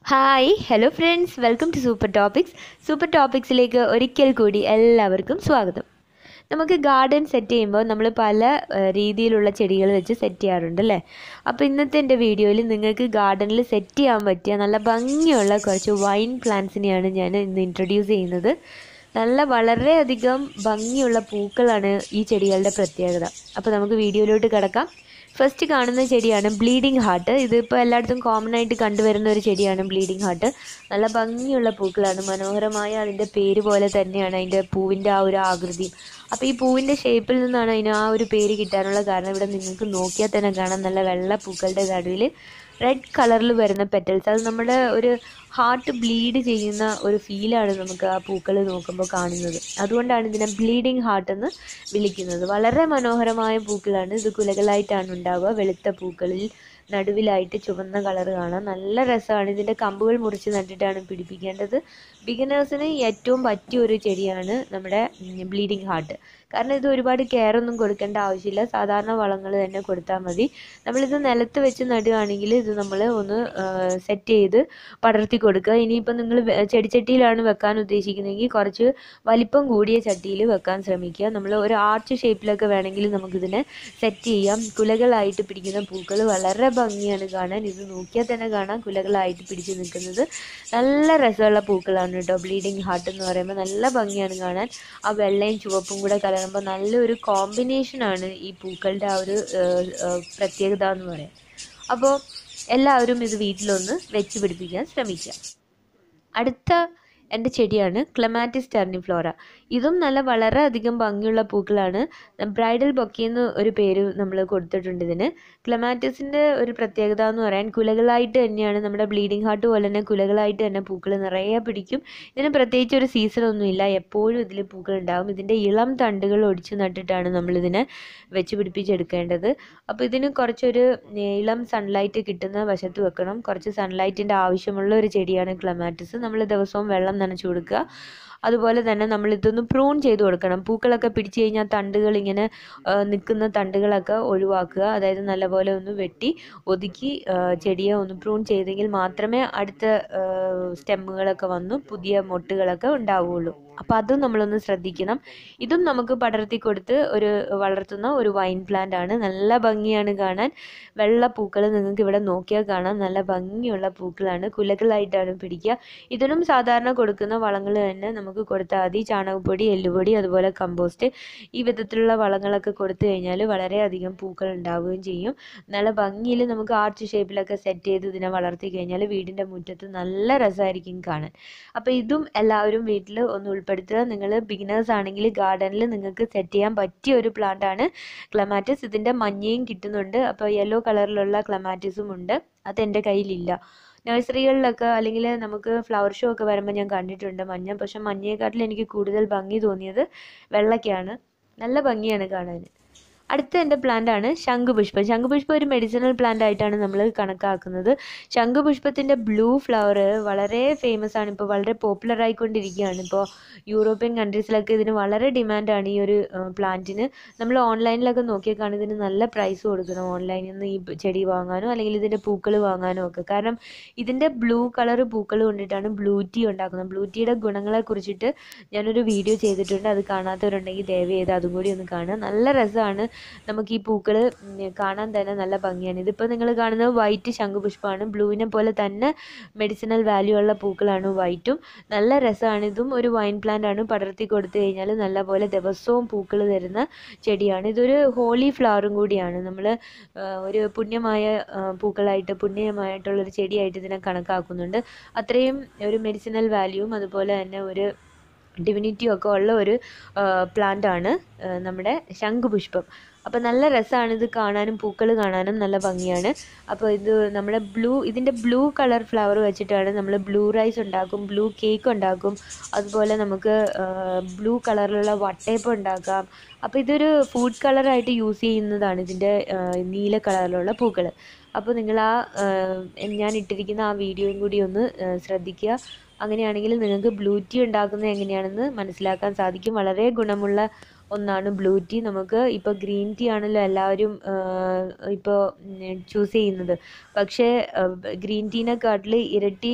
hi hello friends welcome to super topics super ടോപ്പിക്സിലേക്ക് ഒരിക്കൽ കൂടി എല്ലാവർക്കും സ്വാഗതം നമുക്ക് ഗാർഡൻ സെറ്റ് ചെയ്യുമ്പോൾ നമ്മൾ പല ഏഹ്, രീതിയിലുള്ള ചെടികൾ വെച്ച് സെറ്റ് ചെയ്യാറുണ്ട് അല്ലേ അപ്പോൾ ഇന്നത്തെ എൻ്റെ വീഡിയോയിൽ നിങ്ങൾക്ക് ഗാർഡനിൽ സെറ്റ് ചെയ്യാൻ പറ്റിയ നല്ല ഭംഗിയുള്ള കുറച്ച് വൈൻ പ്ലാന്റ്സിനെയാണ് ഞാൻ ഇന്ന് ഇൻട്രൊഡ്യൂസ് ചെയ്യുന്നത് നല്ല വളരെയധികം ഭംഗിയുള്ള പൂക്കളാണ് ഈ ചെടികളുടെ പ്രത്യേകത അപ്പോൾ നമുക്ക് വീഡിയോയിലോട്ട് കിടക്കാം ഫസ്റ്റ് കാണുന്ന ചെടിയാണ് ബ്ലീഡിങ് ഹാർട്ട് ഇതിപ്പോൾ എല്ലായിടത്തും കോമൺ ആയിട്ട് കണ്ടുവരുന്ന ഒരു ചെടിയാണ് ബ്ലീഡിങ് ഹാർട്ട് നല്ല ഭംഗിയുള്ള പൂക്കളാണ് മനോഹരമായ അതിൻ്റെ പേര് പോലെ തന്നെയാണ് അതിൻ്റെ പൂവിൻ്റെ ആ ഒരു ആകൃതിയും അപ്പോൾ ഈ പൂവിൻ്റെ ഷേപ്പിൽ നിന്നാണ് അതിന് ആ ഒരു പേര് കിട്ടാനുള്ള കാരണം ഇവിടെ നിങ്ങൾക്ക് നോക്കിയാൽ തന്നെ കാണാം നല്ല വെള്ള പൂക്കളുടെ നടുവിൽ റെഡ് കളറിൽ വരുന്ന പെറ്റൽസ് അത് നമ്മുടെ ഒരു ഹാർട്ട് ബ്ലീഡ് ചെയ്യുന്ന ഒരു ഫീലാണ് നമുക്ക് ആ പൂക്കൾ നോക്കുമ്പോൾ കാണുന്നത് അതുകൊണ്ടാണ് ഇതിനെ ബ്ലീഡിങ് ഹാർട്ട് എന്ന് വിളിക്കുന്നത് വളരെ മനോഹരമായ പൂക്കളാണ് ഇത് കുലകളായിട്ടാണ് ഉണ്ടാവുക വെളുത്ത പൂക്കളിൽ നടുവിലായിട്ട് ചുവന്ന കളർ കാണാം നല്ല രസമാണ് ഇതിൻ്റെ കമ്പുകൾ മുറിച്ച് നട്ടിട്ടാണ് പിടിപ്പിക്കേണ്ടത് ബിഗിനേഴ്സിന് ഏറ്റവും പറ്റിയ ഒരു ചെടിയാണ് നമ്മുടെ ബ്ലീഡിങ് ഹാർട്ട് കാരണം ഇത് ഒരുപാട് കെയർ ഒന്നും കൊടുക്കേണ്ട ആവശ്യമില്ല സാധാരണ വളങ്ങൾ തന്നെ കൊടുത്താൽ മതി നമ്മളിത് നിലത്ത് വെച്ച് നടുകയാണെങ്കിൽ ഇത് നമ്മൾ ഒന്ന് സെറ്റ് ചെയ്ത് പടർത്തി കൊടുക്കുക ഇനിയിപ്പോൾ നിങ്ങൾ ചെടിച്ചട്ടിയിലാണ് വെക്കാൻ ഉദ്ദേശിക്കുന്നതെങ്കിൽ കുറച്ച് വലിപ്പം കൂടിയ ചട്ടിയിൽ വെക്കാൻ ശ്രമിക്കുക നമ്മൾ ഒരു ആർച്ച് ഷേപ്പിലൊക്കെ വേണമെങ്കിൽ നമുക്കിതിനെ സെറ്റ് ചെയ്യാം കുലകളായിട്ട് പിടിക്കുന്ന പൂക്കൾ വളരെ ഭംഗിയാണ് കാണാൻ ഇത് നോക്കിയാൽ തന്നെ കാണാം കുലകളായിട്ട് പിടിച്ച് നിൽക്കുന്നത് നല്ല രസമുള്ള പൂക്കളാണ് കേട്ടോ ബ്ലീഡിങ് ഹാർട്ട് എന്ന് പറയുമ്പോൾ നല്ല ഭംഗിയാണ് കാണാൻ ആ വെള്ളയും ചുവപ്പും കൂടെ കലരുമ്പോൾ നല്ലൊരു കോമ്പിനേഷനാണ് ഈ പൂക്കളുടെ ആ ഒരു ഏഹ്, ഏഹ്, പ്രത്യേകത എന്ന് പറയാം അപ്പോൾ എല്ലാവരും ഇത് വീട്ടിലൊന്ന് വെച്ച് പിടിപ്പിക്കാൻ ശ്രമിക്കുക അടുത്ത എൻ്റെ ചെടിയാണ് ക്ലമാറ്റിസ് ടെർണിഫ്ലോറ ഇതും നല്ല വളരെയധികം ഭംഗിയുള്ള പൂക്കളാണ് ബ്രൈഡൽ ബൊക്കെ എന്ന് ഒരു പേര് നമ്മൾ കൊടുത്തിട്ടുണ്ട് ഇതിന് ക്ലമാറ്റിസിൻ്റെ ഒരു പ്രത്യേകത എന്ന് പറയാൻ കുലകളായിട്ട് തന്നെയാണ് നമ്മുടെ ബ്ലീഡിങ് ഹാർട്ട് പോലെ തന്നെ കുലകളായിട്ട് തന്നെ പൂക്കൾ നിറയെ പിടിക്കും ഇതിന് പ്രത്യേകിച്ച് ഒരു സീസണൊന്നുമില്ല എപ്പോഴും ഇതിൽ പൂക്കൾ ഉണ്ടാകും ഇതിൻ്റെ ഇളം തണ്ടുകൾ ഒടിച്ചു നട്ടിട്ടാണ് നമ്മളിതിനെ വെച്ച് പിടിപ്പിച്ചെടുക്കേണ്ടത് അപ്പോൾ ഇതിന് കുറച്ചൊരു ഇളം സൺലൈറ്റ് കിട്ടുന്ന വശത്ത് വെക്കണം കുറച്ച് സൺലൈറ്റിൻ്റെ ആവശ്യമുള്ള ഒരു ചെടിയാണ് ക്ലമാറ്റിസ് നമ്മൾ ദിവസവും വെള്ളം നനച്ചു കൊടുക്കുക അതുപോലെ തന്നെ നമ്മൾ ഇതൊന്ന് പ്രൂൺ ചെയ്ത് കൊടുക്കണം പൂക്കളൊക്കെ പിടിച്ചു കഴിഞ്ഞാൽ തണ്ടുകൾ ഇങ്ങനെ നിൽക്കുന്ന തണ്ടുകളൊക്കെ ഒഴിവാക്കുക അതായത് നല്ലപോലെ ഒന്ന് വെട്ടി ഒതുക്കി ആ, ചെടിയെ ഒന്ന് പ്രൂൺ ചെയ്തെങ്കിൽ മാത്രമേ അടുത്ത സ്റ്റെമ്മുകളൊക്കെ വന്നു പുതിയ മൊട്ടുകളൊക്കെ ഉണ്ടാവുകയുള്ളൂ അപ്പോൾ അതും നമ്മളൊന്ന് ശ്രദ്ധിക്കണം ഇതും നമുക്ക് പടർത്തി കൊടുത്ത് ഒരു വളർത്തുന്ന ഒരു വൈൻ പ്ലാന്റ് ആണ് നല്ല ഭംഗിയാണ് കാണാൻ വെള്ള പൂക്കൾ നിങ്ങൾക്ക് ഇവിടെ നോക്കിയാൽ കാണാം നല്ല ഭംഗിയുള്ള പൂക്കളാണ് കുലകളായിട്ടാണ് പിടിക്കുക ഇതിനും സാധാരണ കൊടുക്കുന്ന വളങ്ങൾ തന്നെ നമുക്ക് കൊടുത്താൽ മതി ചാണകപ്പൊടി എല്ലുപൊടി അതുപോലെ കമ്പോസ്റ്റ് ഈ വിധത്തിലുള്ള വളങ്ങളൊക്കെ കൊടുത്തു കഴിഞ്ഞാൽ വളരെയധികം പൂക്കൾ ഉണ്ടാവുകയും ചെയ്യും നല്ല ഭംഗിയിൽ നമുക്ക് ആർച്ച് ഷേപ്പിലൊക്കെ സെറ്റ് ചെയ്ത് ഇതിനെ വളർത്തി കഴിഞ്ഞാൽ വീടിൻ്റെ മുറ്റത്ത് നല്ല രസമായിരിക്കും കാണാൻ അപ്പോൾ ഇതും എല്ലാവരും വീട്ടിൽ ഒന്ന് ഉൾപ്പെടുത്തുക നിങ്ങൾ ബിഗിനേഴ്സ് ആണെങ്കിൽ ഗാർഡനിൽ നിങ്ങൾക്ക് സെറ്റ് ചെയ്യാൻ പറ്റിയ ഒരു പ്ലാന്റ് ആണ് ക്ലമാറ്റിസ് ഇതിൻ്റെ മഞ്ഞയും കിട്ടുന്നുണ്ട് അപ്പോൾ യെല്ലോ കളറിലുള്ള ക്ലമാറ്റിസും ഉണ്ട് അത് എൻ്റെ കയ്യിലില്ല നഴ്സറികളിലൊക്കെ അല്ലെങ്കിൽ നമുക്ക് ഫ്ലവർ ഷോ ഒക്കെ വരുമ്പോൾ ഞാൻ കണ്ടിട്ടുണ്ട് മഞ്ഞ പക്ഷെ മഞ്ഞയെക്കാട്ടിൽ എനിക്ക് കൂടുതൽ ഭംഗി തോന്നിയത് വെള്ളയ്ക്കാണ് നല്ല ഭംഗിയാണ് കാണാൻ അടുത്ത എൻ്റെ പ്ലാന്റ് ആണ് ശംഖുപുഷ്പം ശംഖുപുഷ്പം ഒരു മെഡിസിനൽ പ്ലാന്റ് ആയിട്ടാണ് നമ്മൾ കണക്കാക്കുന്നത് ശംഖുപുഷ്പത്തിൻ്റെ ബ്ലൂ ഫ്ലവർ വളരെ ഫേമസ് ആണ് ഇപ്പോൾ വളരെ പോപ്പുലർ ആയിക്കൊണ്ടിരിക്കുകയാണ് ഇപ്പോൾ യൂറോപ്യൻ കൺട്രീസിലൊക്കെ ഇതിന് വളരെ ഡിമാൻഡാണ് ഈ ഒരു പ്ലാന്റിന് നമ്മൾ ഓൺലൈനിലൊക്കെ നോക്കിയാൽ കാണും ഇതിന് നല്ല പ്രൈസ് കൊടുക്കണം ഓൺലൈനിൽ നിന്ന് ഈ ചെടി വാങ്ങാനോ അല്ലെങ്കിൽ ഇതിൻ്റെ പൂക്കൾ വാങ്ങാനോ ഒക്കെ കാരണം ഇതിൻ്റെ ബ്ലൂ കളർ പൂക്കൾ കൊണ്ടിട്ടാണ് ബ്ലൂ ടീ ഉണ്ടാക്കുന്നത് ബ്ലൂ ടീയുടെ ഗുണങ്ങളെ കുറിച്ചിട്ട് ഞാനൊരു വീഡിയോ ചെയ്തിട്ടുണ്ട് അത് കാണാത്തവരുണ്ടെങ്കിൽ ദയവ് ചെയ്ത് അതും കൂടി ഒന്ന് കാണുക നല്ല രസമാണ് നമുക്ക് ഈ പൂക്കൾ കാണാൻ തന്നെ നല്ല ഭംഗിയാണ് ഇതിപ്പോൾ നിങ്ങൾ കാണുന്നത് വൈറ്റ് ശംഖുപുഷ്പമാണ് ബ്ലൂവിനെ പോലെ തന്നെ മെഡിസിനൽ വാല്യൂ ഉള്ള പൂക്കളാണ് വൈറ്റും നല്ല രസമാണ് ഇതും ഒരു വൈൻ പ്ലാന്റ് ആണ് പടർത്തി കൊടുത്തു കഴിഞ്ഞാൽ നല്ലപോലെ ദിവസവും പൂക്കൾ തരുന്ന ചെടിയാണ് ഇതൊരു ഹോളി ഫ്ലവറും കൂടിയാണ് നമ്മൾ ഒരു പുണ്യമായ ആ, പൂക്കളായിട്ട് പുണ്യമായിട്ടുള്ളൊരു ചെടിയായിട്ട് ഇതിനെ കണക്കാക്കുന്നുണ്ട് അത്രയും ഒരു മെഡിസിനൽ വാല്യൂവും അതുപോലെ തന്നെ ഒരു ഡിവിനിറ്റിയും ഒക്കെ ഉള്ള ഒരു പ്ലാന്റ് ആണ് ആ, നമ്മുടെ ശംഖുപുഷ്പം അപ്പോൾ നല്ല രസമാണ് ഇത് കാണാനും പൂക്കൾ കാണാനും നല്ല ഭംഗിയാണ് അപ്പോൾ ഇത് നമ്മുടെ ബ്ലൂ ഇതിൻ്റെ ബ്ലൂ കളർ ഫ്ലവർ വെച്ചിട്ടാണ് നമ്മൾ ബ്ലൂ റൈസ് ഉണ്ടാക്കും ബ്ലൂ കേക്ക് ഉണ്ടാക്കും അതുപോലെ നമുക്ക് ബ്ലൂ കളറിലുള്ള വട്ടയപ്പം ഉണ്ടാക്കാം അപ്പോൾ ഇതൊരു ഫുഡ് കളറായിട്ട് യൂസ് ചെയ്യുന്നതാണ് ഇതിൻ്റെ ആ, നീല കളറിലുള്ള പൂക്കൾ അപ്പോൾ നിങ്ങൾ ആ ആ, ഞാൻ ഇട്ടിരിക്കുന്ന ആ വീഡിയോയും കൂടി ഒന്ന് ആ, ശ്രദ്ധിക്കുക അങ്ങനെയാണെങ്കിൽ നിങ്ങൾക്ക് ബ്ലൂ ടീ ഉണ്ടാക്കുന്നത് എങ്ങനെയാണെന്ന് മനസ്സിലാക്കാൻ സാധിക്കും വളരെ ഗുണമുള്ള ഒന്നാണ് ബ്ലൂ ടീ നമുക്ക് ഇപ്പോൾ ഗ്രീൻ ടീ ആണല്ലോ എല്ലാവരും ഇപ്പോൾ ചൂസ് ചെയ്യുന്നത് പക്ഷേ ഗ്രീൻ ടീനെക്കാട്ടിൽ ഇരട്ടി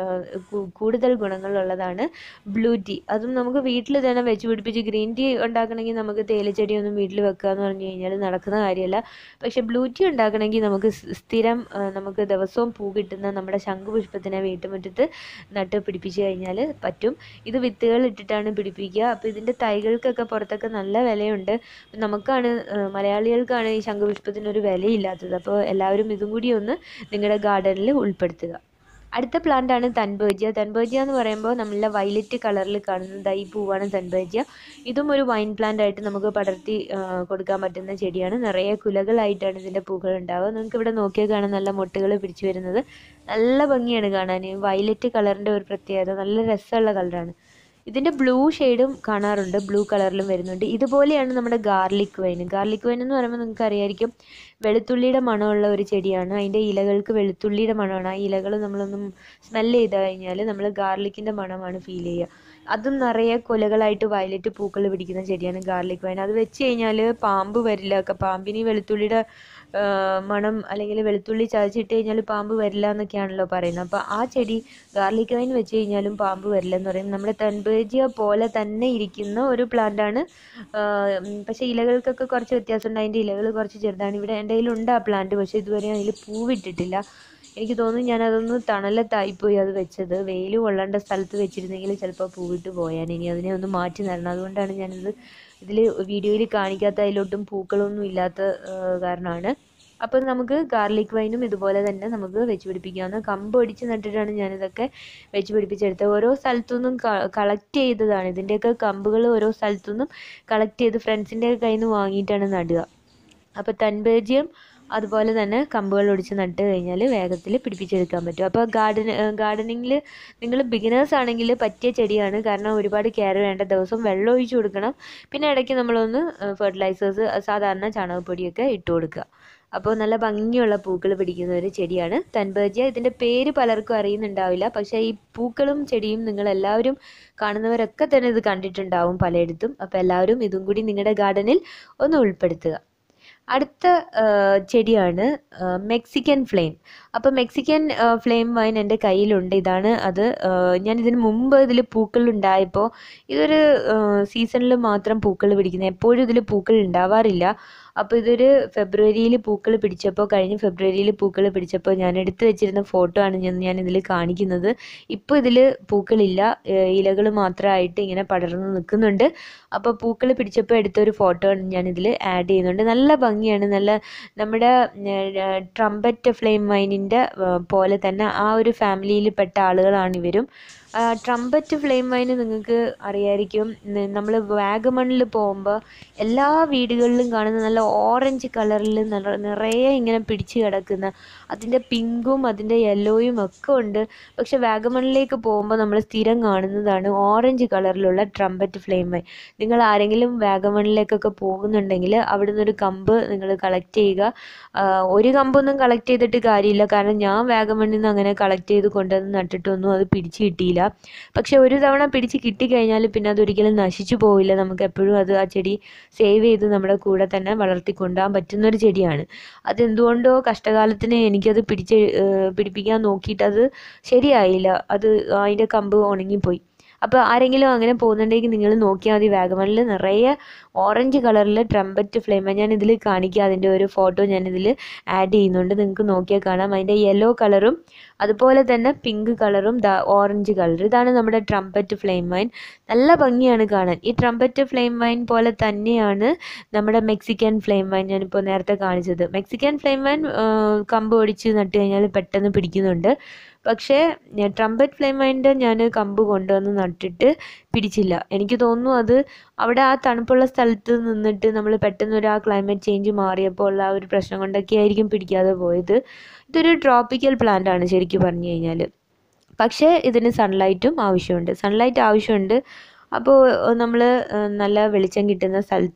കൂടുതൽ ഗുണങ്ങളുള്ളതാണ് ബ്ലൂ ടീ അതും നമുക്ക് വീട്ടിൽ തന്നെ വെച്ച് പിടിപ്പിച്ച് ഗ്രീൻ ടീ ഉണ്ടാക്കണമെങ്കിൽ നമുക്ക് തേയിലച്ചെടിയൊന്നും വീട്ടിൽ വെക്കുക എന്ന് പറഞ്ഞു കഴിഞ്ഞാൽ നടക്കുന്ന കാര്യമല്ല പക്ഷേ ബ്ലൂ ടീ ഉണ്ടാക്കണമെങ്കിൽ നമുക്ക് സ്ഥിരം നമുക്ക് ദിവസവും പൂ കിട്ടുന്ന നമ്മുടെ ശംഖുപുഷ്പത്തിനെ വീട്ടുമുറ്റത്ത് നട്ട് പിടിപ്പിച്ച് കഴിഞ്ഞാൽ പറ്റും ഇത് വിത്തുകൾ ഇട്ടിട്ടാണ് പിടിപ്പിക്കുക അപ്പോൾ ഇതിൻ്റെ തൈകൾക്കൊക്കെ പുറത്തൊക്കെ നല്ല വിലയുണ്ട് നമുക്കാണ് മലയാളികൾക്കാണ് ഈ ശംഖുപുഷ്പത്തിന് ഒരു വിലയില്ലാത്തത് അപ്പോൾ എല്ലാവരും ഇതും കൂടി ഒന്ന് നിങ്ങളുടെ ഗാർഡനിൽ ഉൾപ്പെടുത്തുക അടുത്ത പ്ലാന്റ് ആണ് തൻബേജിയ തൻബേജിയ എന്ന് പറയുമ്പോൾ നമ്മളുടെ വയലറ്റ് കളറിൽ കാണുന്നത് ഈ പൂവാണ് തൻബേജിയ ഇതും ഒരു വൈൻ പ്ലാന്റ് ആയിട്ട് നമുക്ക് പടർത്തി കൊടുക്കാൻ പറ്റുന്ന ചെടിയാണ് നിറയെ കുലകളായിട്ടാണ് ഇതിൻ്റെ പൂക്കൾ ഉണ്ടാവുക നിങ്ങൾക്ക് ഇവിടെ നോക്കിയാൽ കാണാൻ നല്ല മുട്ടുകൾ പിടിച്ചു വരുന്നത് നല്ല ഭംഗിയാണ് കാണാൻ വയലറ്റ് കളറിൻ്റെ ഒരു പ്രത്യേകത നല്ല രസമുള്ള കളറാണ് ഇതിൻ്റെ ബ്ലൂ ഷെയ്ഡും കാണാറുണ്ട് ബ്ലൂ കളറിലും വരുന്നുണ്ട് ഇതുപോലെയാണ് നമ്മുടെ ഗാർലിക് വൈൻ ഗാർലിക് വൈൻ എന്ന് പറയുമ്പോൾ നിങ്ങൾക്ക് അറിയായിരിക്കും വെളുത്തുള്ളിയുടെ മണമുള്ള ഒരു ചെടിയാണ് അതിൻ്റെ ഇലകൾക്ക് വെളുത്തുള്ളിയുടെ മണമാണ് ആ ഇലകൾ നമ്മളൊന്നും സ്മെല്ല് ചെയ്ത് കഴിഞ്ഞാൽ നമ്മൾ ഗാർലിക്കിൻ്റെ മണമാണ് ഫീൽ ചെയ്യുക അതും നിറയെ കൊലകളായിട്ട് വയലറ്റ് പൂക്കൾ പിടിക്കുന്ന ചെടിയാണ് ഗാർലിക് വൈൻ അത് വെച്ച് കഴിഞ്ഞാൽ പാമ്പ് വരില്ല പാമ്പിന് ഈ വെളുത്തുള്ളിയുടെ മണം അല്ലെങ്കിൽ വെളുത്തുള്ളി ചതച്ചിട്ട് കഴിഞ്ഞാൽ പാമ്പ് വരില്ല എന്നൊക്കെയാണല്ലോ പറയുന്നത് അപ്പോൾ ആ ചെടി ഗാർലിക് വൈൻ വെച്ച് കഴിഞ്ഞാലും പാമ്പ് വരില്ല എന്ന് പറയും നമ്മുടെ തൻബേജിയ പോലെ തന്നെ ഇരിക്കുന്ന ഒരു പ്ലാന്റാണ് പക്ഷേ ഇലകൾക്കൊക്കെ കുറച്ച് വ്യത്യാസമുണ്ട് അതിൻ്റെ ഇലകൾ കുറച്ച് ചെറുതാണ് ഇവിടെ എൻ്റെ കയ്യിലുണ്ട് ആ പ്ലാന്റ് പക്ഷേ ഇതുവരെ അതിൽ പൂവിട്ടിട്ടില്ല എനിക്ക് തോന്നുന്നു ഞാൻ അതൊന്ന് തണലത്തായിപ്പോയി അത് വെച്ചത് വെയിൽ കൊള്ളേണ്ട സ്ഥലത്ത് വെച്ചിരുന്നെങ്കിൽ ചിലപ്പോൾ പൂവിട്ട് പോയാൻ ഇനി അതിനെ ഒന്ന് മാറ്റി തരണം അതുകൊണ്ടാണ് ഞാനിത് ഇതിൽ വീഡിയോയിൽ കാണിക്കാത്ത അതിലൊട്ടും പൂക്കളൊന്നും ഇല്ലാത്ത കാരണമാണ് അപ്പോൾ നമുക്ക് ഗാർലിക് വൈനും ഇതുപോലെ തന്നെ നമുക്ക് വെച്ച് പിടിപ്പിക്കാവുന്ന കമ്പ് ഒടിച്ച് നട്ടിട്ടാണ് ഞാനിതൊക്കെ വെച്ച് പിടിപ്പിച്ചെടുത്തത് ഓരോ സ്ഥലത്തുനിന്നും കളക്ട് ചെയ്തതാണ് ഇതിൻ്റെയൊക്കെ കമ്പുകൾ ഓരോ സ്ഥലത്തുനിന്നും കളക്ട് ചെയ്ത് ഫ്രണ്ട്സിൻ്റെ കയ്യിൽ നിന്ന് വാങ്ങിയിട്ടാണ് നടുക അപ്പോൾ തൻബേജിയം അതുപോലെ തന്നെ കമ്പുകൾ ഒടിച്ച് നട്ട് കഴിഞ്ഞാൽ വേഗത്തിൽ പിടിപ്പിച്ചെടുക്കാൻ പറ്റും അപ്പോൾ ഗാർഡൻ ഗാർഡനിങ്ങിൽ നിങ്ങൾ ബിഗിനേഴ്സ് ആണെങ്കിൽ പറ്റിയ ചെടിയാണ് കാരണം ഒരുപാട് കെയർ വേണ്ട ദിവസം വെള്ളം ഒഴിച്ചു കൊടുക്കണം പിന്നെ ഇടയ്ക്ക് നമ്മളൊന്ന് ഫെർട്ടിലൈസേഴ്സ് സാധാരണ ചാണകപ്പൊടിയൊക്കെ ഇട്ട് കൊടുക്കുക അപ്പോൾ നല്ല ഭംഗിയുള്ള പൂക്കൾ പിടിക്കുന്ന ഒരു ചെടിയാണ് തൻബേജിയ ഇതിൻ്റെ പേര് പലർക്കും അറിയുന്നുണ്ടാവില്ല പക്ഷേ ഈ പൂക്കളും ചെടിയും നിങ്ങൾ എല്ലാവരും കാണുന്നവരൊക്കെ തന്നെ ഇത് കണ്ടിട്ടുണ്ടാവും പലയിടത്തും അപ്പോൾ എല്ലാവരും ഇതും കൂടി നിങ്ങളുടെ ഗാർഡനിൽ ഒന്ന് ഉൾപ്പെടുത്തുക അടുത്ത ചെടിയാണ് മെക്സിക്കൻ ഫ്ലെയിം അപ്പോൾ മെക്സിക്കൻ ഫ്ലെയിം വൈൻ എൻ്റെ കയ്യിലുണ്ട് ഇതാണ് അത് ഞാൻ ഇതിന് മുമ്പ് ഇതിൽ പൂക്കൾ ഉണ്ടായപ്പോൾ ഇതൊരു സീസണിൽ മാത്രം പൂക്കൾ പിടിക്കുന്നത് എപ്പോഴും ഇതിൽ പൂക്കൾ ഉണ്ടാവാറില്ല അപ്പോൾ ഇതൊരു ഫെബ്രുവരിയിൽ പൂക്കൾ പിടിച്ചപ്പോൾ കഴിഞ്ഞ ഫെബ്രുവരിയിൽ പൂക്കൾ പിടിച്ചപ്പോൾ ഞാൻ എടുത്തു വെച്ചിരുന്ന ഫോട്ടോ ആണ് ഞാൻ ഞാൻ ഇതിൽ കാണിക്കുന്നത് ഇപ്പോൾ ഇതിൽ പൂക്കളില്ല ഇലകൾ മാത്രമായിട്ട് ഇങ്ങനെ പടർന്ന് നിൽക്കുന്നുണ്ട് അപ്പോൾ പൂക്കൾ പിടിച്ചപ്പോൾ എടുത്തൊരു ഫോട്ടോ ആണ് ഞാൻ ഇതിൽ ആഡ് ചെയ്യുന്നുണ്ട് നല്ല ഭംഗിയാണ് നല്ല നമ്മുടെ ട്രംപറ്റ് ഫ്ലെയിം വൈനിൻ്റെ പോലെ തന്നെ ആ ഒരു ഫാമിലിയിൽ പെട്ട ആളുകളാണ് ഇവരും ട്രംപറ്റ് ഫ്ലെയിം വൈന് നിങ്ങൾക്ക് അറിയായിരിക്കും നമ്മൾ വാഗമണിൽ പോകുമ്പോൾ എല്ലാ വീടുകളിലും കാണുന്ന നല്ല ഓറഞ്ച് കളറിൽ നിറയെ ഇങ്ങനെ പിടിച്ച് കിടക്കുന്ന അതിൻ്റെ പിങ്കും അതിൻ്റെ യെല്ലോയും ഒക്കെ ഉണ്ട് പക്ഷെ വാഗമണിലേക്ക് പോകുമ്പോൾ നമ്മൾ സ്ഥിരം കാണുന്നതാണ് ഓറഞ്ച് കളറിലുള്ള ട്രംപറ്റ് ഫ്ലെയിം വൈൻ നിങ്ങൾ ആരെങ്കിലും വാഗമണിലേക്കൊക്കെ പോകുന്നുണ്ടെങ്കിൽ അവിടുന്ന് ഒരു കമ്പ് നിങ്ങൾ കളക്ട് ചെയ്യുക ഒരു കമ്പൊന്നും കളക്ട് ചെയ്തിട്ട് കാര്യമില്ല കാരണം ഞാൻ വാഗമണിൽ നിന്ന് അങ്ങനെ കളക്ട് ചെയ്ത് കൊണ്ടുവന്ന് നട്ടിട്ടൊന്നും അത് പിടിച്ച് കിട്ടിയില്ല പക്ഷെ ഒരു തവണ പിടിച്ച് കിട്ടിക്കഴിഞ്ഞാൽ പിന്നെ അതൊരിക്കലും നശിച്ചു പോവില്ല നമുക്ക് എപ്പോഴും അത് ആ ചെടി സേവ് ചെയ്ത് നമ്മുടെ കൂടെ തന്നെ വളർത്തി കൊണ്ടുപോകാൻ പറ്റുന്ന ഒരു ചെടിയാണ് അതെന്തുകൊണ്ടോ കഷ്ടകാലത്തിന് എനിക്കത് പിടിച്ച് പിടിപ്പിക്കാൻ നോക്കിയിട്ട് അത് ശരിയായില്ല അത് അതിൻ്റെ കമ്പ് ഉണങ്ങിപ്പോയി അപ്പോൾ ആരെങ്കിലും അങ്ങനെ പോകുന്നുണ്ടെങ്കിൽ നിങ്ങൾ നോക്കിയാൽ മതി വാഗമണിൽ നിറയെ ഓറഞ്ച് കളറിൽ ട്രംപറ്റ് ഫ്ലെയിം ഞാൻ ഇതിൽ കാണിക്കാം അതിൻ്റെ ഒരു ഫോട്ടോ ഞാൻ ഇതിൽ ആഡ് ചെയ്യുന്നുണ്ട് നിങ്ങൾക്ക് നോക്കിയാൽ കാണാം അതിൻ്റെ യെല്ലോ കളറും അതുപോലെ തന്നെ പിങ്ക് കളറും ദ ഓറഞ്ച് കളർ ഇതാണ് നമ്മുടെ ട്രംപറ്റ് ഫ്ലെയിം വൈൻ നല്ല ഭംഗിയാണ് കാണാൻ ഈ ട്രംപറ്റ് ഫ്ലെയിം വൈൻ പോലെ തന്നെയാണ് നമ്മുടെ മെക്സിക്കൻ ഫ്ലെയിം വൈൻ ഞാനിപ്പോൾ നേരത്തെ കാണിച്ചത് മെക്സിക്കൻ ഫ്ലെയിം വൈൻ കമ്പ് ഒടിച്ച് നട്ട് കഴിഞ്ഞാൽ പെട്ടെന്ന് പിടിക്കുന്നുണ്ട് പക്ഷേ ട്രംപറ്റ് ഫ്ലെയിം വൈൻ്റെ ഞാൻ കമ്പ് കൊണ്ടുവന്ന് നട്ടിട്ട് പിടിച്ചില്ല എനിക്ക് തോന്നുന്നു അത് അവിടെ ആ തണുപ്പുള്ള സ്ഥലത്ത് നിന്നിട്ട് നമ്മൾ പെട്ടെന്ന് ഒരു ആ ക്ലൈമറ്റ് ചേഞ്ച് മാറിയപ്പോൾ ഉള്ള ആ ഒരു പ്രശ്നം കൊണ്ടൊക്കെ ആയിരിക്കും പിടിക്കാതെ പോയത് ഇതൊരു ട്രോപ്പിക്കൽ പ്ലാന്റ് ആണ് ശരിക്കും പറഞ്ഞു കഴിഞ്ഞാൽ പക്ഷേ ഇതിന് സൺലൈറ്റും ആവശ്യമുണ്ട് സൺലൈറ്റ് ആവശ്യമുണ്ട് അപ്പോൾ നമ്മൾ നല്ല വെളിച്ചം കിട്ടുന്ന സ്ഥലത്ത്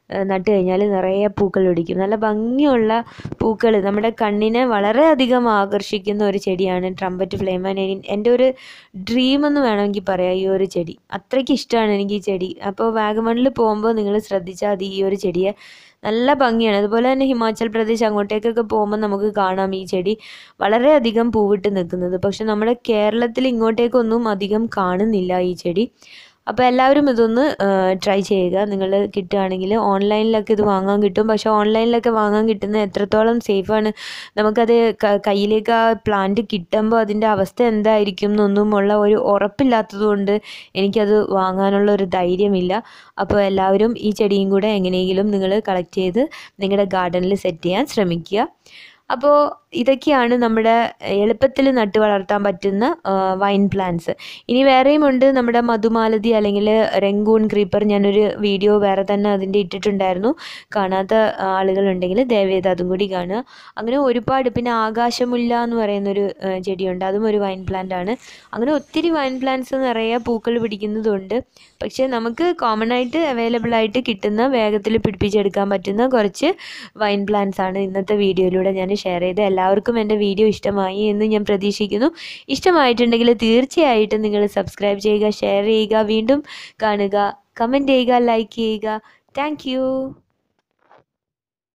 ഏഹ് നട്ട് കഴിഞ്ഞാൽ നിറയെ പൂക്കൾ പിടിക്കും നല്ല ഭംഗിയുള്ള പൂക്കൾ നമ്മുടെ കണ്ണിനെ വളരെയധികം ആകർഷിക്കുന്ന ഒരു ചെടിയാണ് ട്രംപറ്റ് ഫ്ലേമാൻ എൻ്റെ ഒരു ഡ്രീം എന്ന് വേണമെങ്കിൽ പറയാം ഈ ഒരു ചെടി അത്രയ്ക്ക് ഇഷ്ടമാണ് എനിക്ക് ഈ ചെടി അപ്പോൾ വാഗമണിൽ പോകുമ്പോൾ നിങ്ങൾ ശ്രദ്ധിച്ചാൽ മതി ഈ ഒരു ചെടിയെ നല്ല ഭംഗിയാണ് അതുപോലെ തന്നെ ഹിമാചൽ പ്രദേശ് അങ്ങോട്ടേക്കൊക്കെ പോകുമ്പോൾ നമുക്ക് കാണാം ഈ ചെടി വളരെയധികം പൂവിട്ട് നിൽക്കുന്നത് പക്ഷെ നമ്മുടെ കേരളത്തിൽ ഇങ്ങോട്ടേക്കൊന്നും അധികം കാണുന്നില്ല ഈ ചെടി അപ്പോൾ എല്ലാവരും ഇതൊന്ന് ട്രൈ ചെയ്യുക നിങ്ങൾ കിട്ടുകയാണെങ്കിൽ ഓൺലൈനിലൊക്കെ ഇത് വാങ്ങാൻ കിട്ടും പക്ഷേ ഓൺലൈനിലൊക്കെ വാങ്ങാൻ കിട്ടുന്നത് എത്രത്തോളം സേഫാണ് നമുക്കത് ക- കയ്യിലേക്ക് ആ പ്ലാന്റ് കിട്ടുമ്പോൾ അതിൻ്റെ അവസ്ഥ എന്തായിരിക്കും എന്നൊന്നും ഉള്ള ഒരു ഉറപ്പില്ലാത്തത് കൊണ്ട് എനിക്കത് വാങ്ങാനുള്ള ഒരു ധൈര്യമില്ല അപ്പോൾ എല്ലാവരും ഈ ചെടിയും കൂടെ എങ്ങനെയെങ്കിലും നിങ്ങൾ കളക്ട് ചെയ്ത് നിങ്ങളുടെ ഗാർഡനിൽ സെറ്റ് ചെയ്യാൻ ശ്രമിക്കുക അപ്പോൾ ഇതൊക്കെയാണ് നമ്മുടെ എളുപ്പത്തിൽ നട്ടു വളർത്താൻ പറ്റുന്ന വൈൻ പ്ലാന്റ്സ് ഇനി വേറെയും ഉണ്ട് നമ്മുടെ മധുമാലതി അല്ലെങ്കിൽ രംഗൂൺ ക്രീപ്പർ ഞാനൊരു വീഡിയോ വേറെ തന്നെ അതിൻ്റെ ഇട്ടിട്ടുണ്ടായിരുന്നു കാണാത്ത ആളുകളുണ്ടെങ്കിൽ ദയവേത് അതും കൂടി കാണുക അങ്ങനെ ഒരുപാട് പിന്നെ ആകാശമുല്ല എന്ന് പറയുന്നൊരു ആ, ചെടിയുണ്ട് അതും ഒരു വൈൻ പ്ലാന്റ് ആണ് അങ്ങനെ ഒത്തിരി വൈൻ പ്ലാന്റ്സ് നിറയെ പൂക്കൾ പിടിക്കുന്നതുണ്ട് പക്ഷേ നമുക്ക് കോമൺ ആയിട്ട് അവൈലബിൾ ആയിട്ട് കിട്ടുന്ന വേഗത്തിൽ പിടിപ്പിച്ചെടുക്കാൻ പറ്റുന്ന കുറച്ച് വൈൻ പ്ലാന്റ്സ് ആണ് ഇന്നത്തെ വീഡിയോയിലൂടെ ഞാൻ ഷെയർ ചെയ്ത് എല്ലാവർക്കും എൻ്റെ വീഡിയോ ഇഷ്ടമായി എന്ന് ഞാൻ പ്രതീക്ഷിക്കുന്നു ഇഷ്ടമായിട്ടുണ്ടെങ്കിൽ തീർച്ചയായിട്ടും നിങ്ങൾ സബ്സ്ക്രൈബ് ചെയ്യുക ഷെയർ ചെയ്യുക വീണ്ടും കാണുക കമൻറ്റ് ചെയ്യുക ലൈക്ക് ചെയ്യുക താങ്ക്